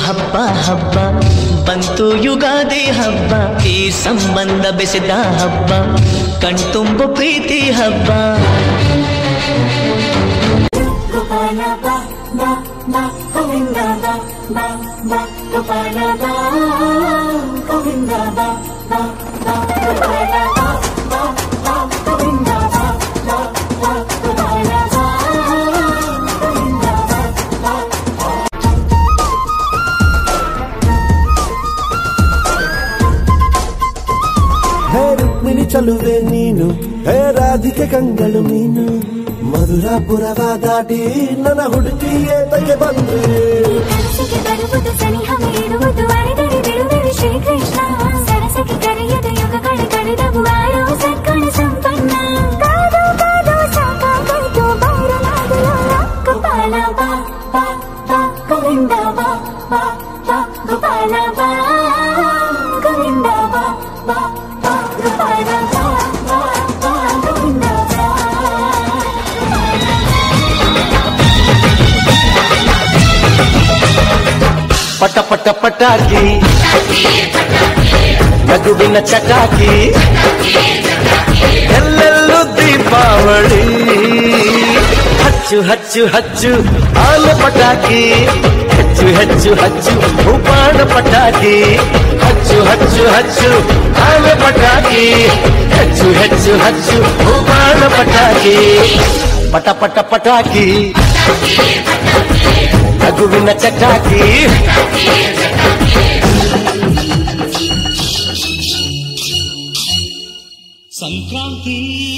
ಹಬ್ಬ ಹಬ್ಬ ಬಂತು ಯುಗಾದಿ ಹಬ್ಬ ಈ ಸಂಬಂಧ ಬೆಸೆದ ಹಬ್ಬ ಕಣ್ತುಂಬು ಪ್ರೀತಿ ಹಬ್ಬ ಗೋಪಾಲ ಬಾ ಬಾ ಬಾ ಗೋವಿಂದ ಬಾ ಬಾ ಬಾ ಗೋಪಾಲ ಬಾ ಗೋವಿಂದ ಬಾ ಬಾ ಬಾ ಗೋಪಾಲ ಬಾ ಬಾ ಬಾ ಗೋವಿಂದ ಬಾ ಬಾ ಬಾ ಗೋಪಾಲ ಬಾ ಗೋವಿಂದ ಬಾ ಬಾ ಹೇ ರುಕ್ಮಿಣಿ ಚಲುವೆ ನೀನು ಹೇ ರಾಧಿಕೆ ಕಂಗಳು ನೀನು ಮಧುರಾಪುರವ ದಾಟಿ ನನ್ನ ಹುಡುಕಿ ಏತಕ್ಕೆ ಬಂದ್ರೆ ಕನಸಿಗೆ ಬರುವುದು ಸನಿಹ ಇರುವುದು ಅರೆದರೆ ಬಿಡುವೆರು ಶ್ರೀಕೃಷ್ಣ ಸರಸಕ್ಕೆ ಕರೆಯದ ಯುಗಗಳು ಕಳೆದವು ಆರೋ ಸತ್ಕಣ ಸಂಪನ್ನ ಕಾದು ಕಾದು ಸಾಕಾಗೋಯ್ತು ಬೈರಲಾಗಲು ಗೋಪಾಲ ಬಾ ಬಾ ಬಾ ಗೋವಿಂದ ಬಾ ಬಾ ಬಾ ಗೋಪಾಲ ಬಾ ಗೋವಿಂದ ಬಾ ಬಾ ಬಾ ಗೋಪಾಲ ಬಾ ಬಾ ಬಾ ಗೋವಿಂದ ಬಾ ಪಟ ಪಟ ಪಟಾಕಿ ನಗುವಿನ ಚಟಾಕಿ ಎಲ್ಲೆಲ್ಲೂ ದೀಪಾವಳಿ ಹಚ್ಚು ಹಚ್ಚು ಹಚ್ಚು ಆಲ ಪಟಾಕಿ ಹೆಚ್ಚು ಹೆಚ್ಚು ಹಚ್ಚು ಉಪಾಣ ಪಟಾಕಿ ಹಚ್ಚು ಹಚ್ಚು ಹಚ್ಚು ಆಲ ಪಟಾಕಿ ಹೆಚ್ಚು ಹೆಚ್ಚು ಹಚ್ಚು ಉಪಾಣ ಪಟಾಕಿ ಪಟ ಪಟ ಪಟಾಕಿ ನಗುವಿನ ಚಟಾಕಿ ಸಂಕ್ರಾಂತಿ